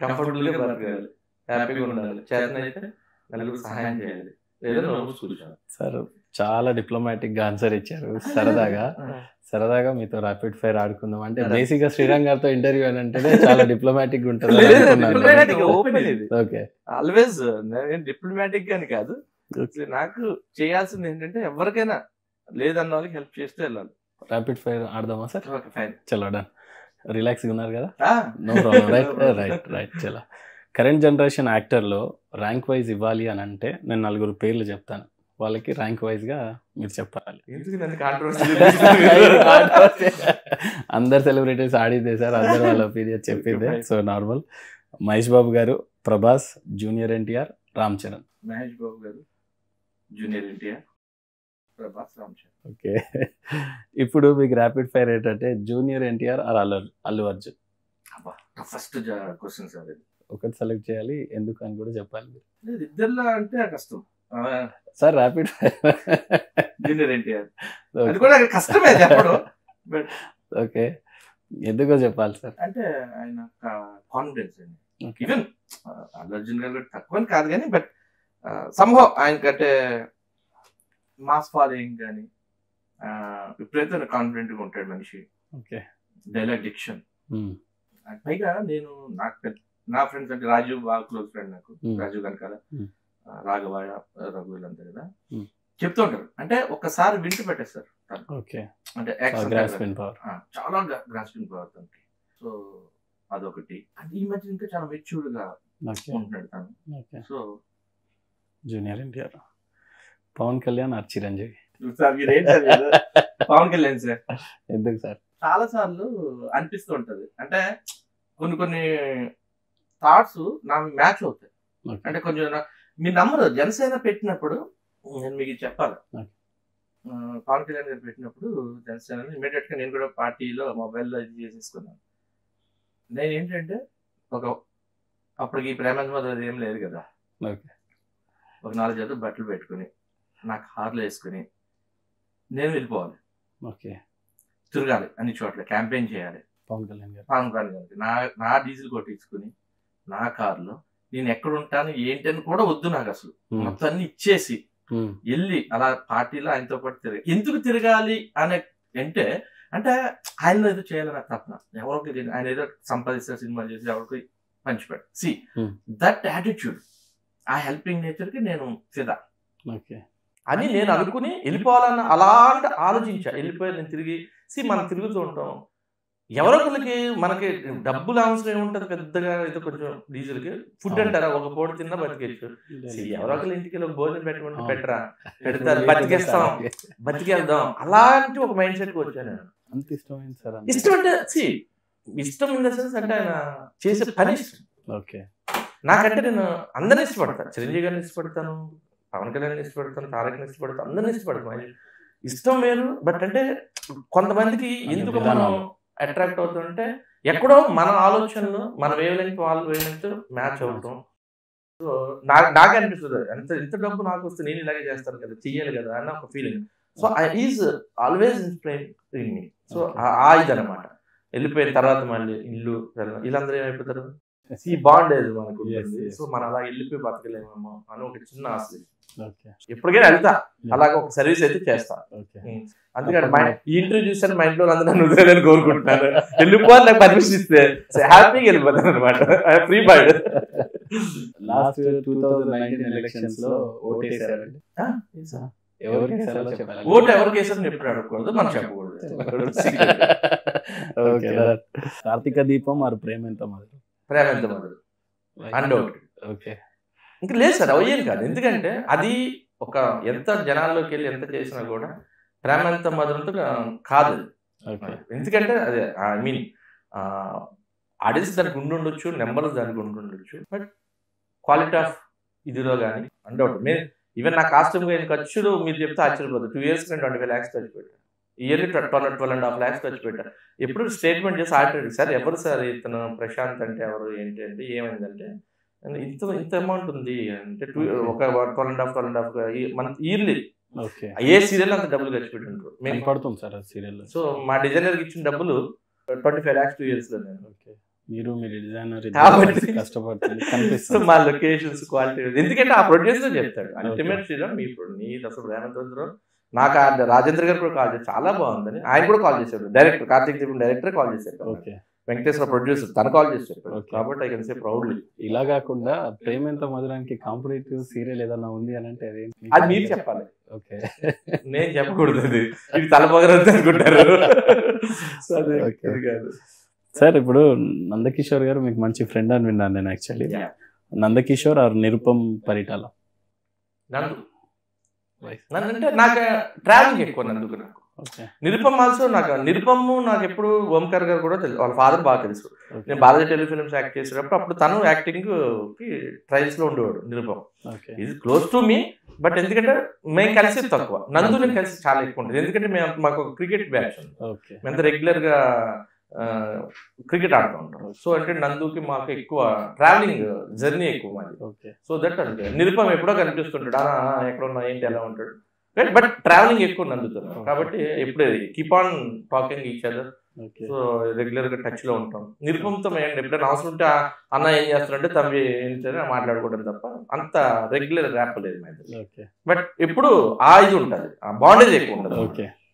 Comfortable గా బతకాలి హ్యాపీగా ఉండాలి చేతనైతే నలుగురు సహాయం చేయాలి లేదా నోరు కూర్చోాలి సార్ చాలా డిప్లొమాటిక్ గా ఆన్సర్ ఇచ్చారు సరదాగా సరదాగా మీతో ర్యాపిడ్ ఫైర్ ఆడుకుందాం అంటే అదే. బేసిక్ గా శ్రీరామ్ గారితో ఇంటర్వ్యూ అని అంటేనే చాలా డిప్లొమాటిక్ ఉంటుంది లేదు, అనుకున్నాను. diplomatic open ఇది. ఓకే ఆల్వేస్ నేను డిప్లొమాటిక్ గాని కాదు నాకు చేయాల్సింది ఏంటంటే ఎవరికైనా లేదన్న వాళ్ళకి హెల్ప్ చేస్తూ వెళ్ళాలి ర్యాపిడ్ ఫైర్ ఆడదామా సార్ ఓకే ఫైన్ చలో డన్ రిలాక్స్ ఉన్నారు కదా no problem right right right చలో కరెంట్ జనరేషన్ యాక్టర్లో ర్యాంక్ వైజ్ ఇవ్వాలి అని అంటే నేను నలుగురు పేర్లు చెప్తాను వాళ్ళకి ర్యాంక్ వైజ్ గా మీరు చెప్పాలి ఎందుకు నన్ను కాంట్రవర్సీ అందరు సెలబ్రిటీస్ ఆడిద్దే సార్ అందరు వాళ్ళ ఒపీనియన్ చెప్పిందే సో నార్మల్ మహేష్ బాబు గారు ప్రభాస్ జూనియర్ ఎన్టీఆర్ రామ్ చరణ్ మహేష్ బాబు గారు జూనియర్ ఎన్టీఆర్ ప్రభాస్ రామ్ చరణ్ ఓకే ఇప్పుడు మీకు ర్యాపిడ్ ఫైర్ ఏంటంటే జూనియర్ ఎన్టీఆర్ ఆర్ అల్లు అల్లు అర్జున్ అబ్బా ఫస్ట్ క్వశ్చన్ సార్ ఇది ఒకటి సెలెక్ట్ చేయాలి ఎందుకు అని కూడా చెప్పాలి మీరు లేదు, ఇద్దరిలో అంటే కష్టం sir rapid fire junior NTR అది కూడా కష్టమే చెప్పడం బట్ ఓకే ఎందుకో చెప్పాలి సార్ అంటే ఆయన కాన్ఫిడెన్స్ అండి ఓకే ఈవెన్ అల్లు అర్జున్ గారు కూడా తక్కువ అని కాదు కానీ బట్ సంభవ్ ఆయనకంటే మాస్ ఫాలోయింగ్ కానీ విపరీతమైన కాన్ఫిడెంట్ గా ఉంటాడు మనిషి ఓకే డైలాగ్ డిక్షన్ మ్మ్. పైగా నేను నాకు పెద్ద- నా ఫ్రెండ్స్ అంటే రాజు బాగా క్లోజ్ ఫ్రెండ్ నాకు Hmm. రాజు కనకాల Hmm. ఆ, రాఘవ రఘు వీళ్ళంతా కదా Hmm. చెప్తూ ఉంటారు అంటే ఒక్కసారి వింటూ పెట్టేస్తారు తను. ఓకే అంటే యాక్షన్ గ్రాస్పిన్ పవర్ ఆ, చాలా గ్రాస్పింగ్ పవర్ తనకి సో అదొకటి అంటే ఈ మధ్య ఇంకా చాలా మెచ్యూర్డ్ గా ఓకే ఉంటున్నాడు తను okay so junior NTR Pavan Kalyan or Chiranjeevi sir మీరు ఏంటి సార్ మీరు? పవన్ కళ్యాణ్ సార్ ఎందుకు సార్ చాలా సార్లు అనిపిస్తూ ఉంటది అంటే కొన్ని కొన్ని థాట్స్ నా మ్యాచ్ అవుతాయి Okay. అంటే కొంచెం నా- మీ నమ్మరు జనసేన పెట్టినప్పుడు నేను మీకు ఇది చెప్పాలి Okay. ఆ, పవన్ కళ్యాణ్ గారు పెట్టినప్పుడు జనసేన ఇమీడియట్ గా నేను కూడా పార్టీలో మొబైల్లో ఇది చేసేసుకున్నాను నేను ఏంటంటే ఒక అప్పటికి ఈ ప్రేమాంజ అది ఏం లేదు కదా ఓకే ఒక నాలుగు జతలు బట్టలు పెట్టుకుని నా కార్లో వేసుకుని నేను వెళ్ళిపోవాలి ఓకే తిరగాలి అన్ని చోట్ల క్యాంపెయిన్ చేయాలి పవన్ కళ్యాణ్ గారు పవన్ కళ్యాణ్ గారికి నా నా డీజిల్ కొట్టించుకుని నా కారులో నేను ఎక్కడ ఉంటాను ఏంటి అని కూడా వద్దు నాకు అసలు మ్మ్. మొత్తం అన్ని ఇచ్చేసి మ్మ్. వెళ్ళి అలా పార్టీలో ఆయనతో పాటు తిరగాలి ఎందుకు తిరగాలి అనే అంటే అంటే ఆయన ఏదో చేయాలని నాకు తప్పన ఎవరికి తెలియదు. ఆయన ఏదో సంపాదిస్తారు సినిమా చేసి ఎవరికి పంచిపెట్టు సి Hmm. దట్ యాటిట్యూడ్ ఆ హెల్పింగ్ నేచర్ కి నేను ఫిదా ఓకే అని నేను అనుకుని వెళ్ళిపోవాలన్న అలా ఆలోచించా వెళ్ళిపోయి నేను తిరిగి సి మనం తిరుగుతూ ఉంటాం ఎవరో ఒకరికి మనకి డబ్బులు అవసరం ఏముంటది పెద్దగా ఏదో కొంచెం డీజిల్ కి ఫుడ్ అంటారా ఒక పూట తిన్నా బతికేచ్చు See, ఎవరో ఒకరి ఇంటికి వెళ్ళి ఒక భోజనం పెట్టమంటే పెట్టరా పెడతారు బతికేస్తాం బతికేద్దాం అలాంటి ఒక మైండ్ సెట్ వచ్చాను నేను అంత ఇష్టమైంది సార్ అంత. ఇష్టం అంటే సి ఇష్టం ఇన్ ద సెన్స్ అంటే ఆయన చేసే పని ఇష్టం ఓకే నాకంటే నేను అందరిని ఇష్టపడతాను చిరంజీవి గారిని ఇష్టపడతాను పవన్ కళ్యాణ్ ఇష్టపడతాను తారక్ని ఇష్టపడతాను అందరిని ఇష్టపడతాను ఇష్టం వేరు బట్ అంటే కొంతమందికి ఎందుకు మనం అట్రాక్ట్ అవుతుంటే ఎక్కడో మన ఆలోచనలు మన వేవ్ లెంగ్త్ వాళ్ళ వేవ్ లెంగ్త్ మ్యాచ్ అవుతాం సో నాకు నాకే అనిపిస్తుంది ఎంత ఎంత డబ్బు నాకు వస్తే నేను ఇలాగే చేస్తాను కదా చెయ్యాలి కదా అన్న ఒక feeling so is always inspiring me so ఆ ఇది అనమాట వెళ్ళిపోయిన తర్వాత మళ్ళీ ఇల్లు వెళ్ళడం వీళ్ళందరూ ఏమైపోతారు ఈ బాండేజ్ మనకు Yes, ఉంటుంది. yes. సో మనం అలా వెళ్ళిపోయి బతకలేమేమో అని ఒక చిన్న ఆశ ఓకే ఎప్పటికైనా వెళ్తా అలాగే ఒక సర్వీస్ అయితే చేస్తా ఓకే అందుకని మా ఈ ఇంటర్వ్యూ చూసాను మా ఇంట్లో అందరూ నన్ను వదిలేదని కోరుకుంటున్నాను వెళ్ళిపోవాలి నాకు పర్మిషన్ ఇస్తే హ్యాపీగా వెళ్ళిపోతాను అనమాట free bird last two thousand nineteen elections లో ఓటేసారండి ఎవరికి వేసారో చెప్పాలి ఓటు ఎవరికి వేసారని ఎప్పుడు అడగకూడదు మనం చెప్పకూడదు ఓకే కార్తీక దీపం మరి ప్రేమ ఎంత మొదలు ప్రేమ ఎంత మొదలు అన్డౌట్ ఓకే ఇంకా లేదు సార్ అయ్యేది కాదు ఎందుకంటే అది ఒక ఎంత జనాల్లోకి వెళ్ళి ఎంత చేసినా కూడా ప్రేమ ఎంత మధురంతో కాదు అది. ఓకే ఎందుకంటే అదే ఐ మీన్ ఆడియన్స్ దానికి ఉండి ఉండొచ్చు నెంబర్స్ దానికి ఉండి ఉండొచ్చు బట్ క్వాలిటీ ఆఫ్ ఇదిలో కానీ అండౌట్ మీరు ఈవెన్ నా కాస్ట్యూమ్ అయిన ఖర్చులు మీరు చెప్తే ఆశ్చర్యపోతుంది టూ ఇయర్స్ నేను ట్వంటీ ఫైవ్ ల్యాక్స్ ఖర్చు పెట్టాను yearly twelve twelve and half lakhs ఖర్చు పెట్టాను ఎప్పుడు స్టేట్మెంట్ చేసి ఆడిటెడ్ సార్ ఎవరు సార్ ఇతను ప్రశాంత్ అంటే ఎవరు ఏంటి అంటే ఏమైందంటే ఇంత ఇంత అమౌంట్ ఉంది అంటే టూ ఒక twelve and half twelve and half మన ఇయర్లీ ఓకే ఏ సీరియల్ అంత డబ్బులు ఖర్చు పెట్టుంటారు మేము పడుతుంది సార్ సీరియల్ సో మా డిజైనర్కి ఇచ్చిన డబ్బులు twenty five lakhs two years లో నేను ఓకే మీరు మీ డిజైనర్ కాబట్టి- కష్టపడుతుంది సో కనిపిస్తుంది మా లొకేషన్స్ క్వాలిటీ ఎందుకంటే ఆ ప్రొడ్యూసర్ చెప్తాడు అల్టిమేట్ శ్రీరామ్ మీ pro- నీ అసలు రేవంత్ నాకు ఆ రాజేంద్ర గారు కూడా కాల్ చేసి చాలా బాగుందని ఆయన కూడా కాల్ చేశాడు director Karthika Deepam director call చేశాడు ఓకే వెంకటేశ్వర ప్రొడ్యూసర్ తను కాల్ చేశాడు Okay. కాబట్టి ఐ కెన్ సే ప్రౌడ్లీ ఇలా కాకుండా ప్రేమ ఎంత మధురానికి కాంపిటేటివ్ సీరియల్ ఏదైనా ఉంది అని అంటే అది అది మీరు చెప్పాలి ఓకే నేను చెప్పకూడదు అది ఇది తలపగరద్దు అనుకుంటారు సో అది Okay. అది కాదు సార్ ఇప్పుడు నందకిషోర్ గారు మీకు మంచి ఫ్రెండ్ అని విన్నాను నేను actually Yeah. Nandakishore or Nirupam Paritala నన్ను నన్ను అంటే నాకు ట్రావెలింగ్ ఎక్కువ నందుకు నాకు ఓకే నిరుపమ్ ఆల్సో నాకు నిరుపము నాకు ఎప్పుడు ఓంకార్ గారు కూడా తెలుసు వాళ్ళ ఫాదర్ బాగా తెలుసు నేను బాలాజీ టెలిఫిలిమ్స్ యాక్ట్ చేసేటప్పుడు అప్పుడు తను యాక్టింగ్ కి ట్రయల్స్ లో ఉండేవాడు నిరుపమ్ ఓకే ఇది క్లోజ్ టు మీ బట్ ఎందుకంటే మేము కలిసి తక్కువ నందు నేను కలిసి చాలా ఎక్కువ ఉంటుంది ఎందుకంటే మేము మాకు క్రికెట్ బ్యాచ్ ఉంది ఓకే మేము రెగ్యులర్ గా క్రికెట్ ఆడుతూ ఉంటాం సో అంటే నందుకి మాకు ఎక్కువ ట్రావెలింగ్ జర్నీ ఎక్కువ మాది ఓకే సో దట్ అంతే నిరుపం ఎప్పుడో కనిపిస్తుంటాడు "ఆ, ఆ, ఎక్కడ ఉన్నా ఏంటి ఎలా ఉంటాడు బట్ ట్రావెలింగ్ ఎక్కువ నందుతున్నాం కాబట్టి ఎప్పుడు keep on talking each other okay so regular గా టచ్ లో ఉంటాం నిరుపంతో మేము ఎప్పుడైనా అవసరం ఉంటే "ఆ, అన్న ఏం చేస్తారంటే తమ్మి ఏంటని మాట్లాడుకోవడం తప్ప అంత రెగ్యులర్ ర్యాప్ లేదు మా ఇద్దరికి. ఓకే బట్ ఎప్పుడు ఆ ఇది ఉంటుంది ఆ బాండేజ్ ఎక్కువ ఉంటుంది ఓకే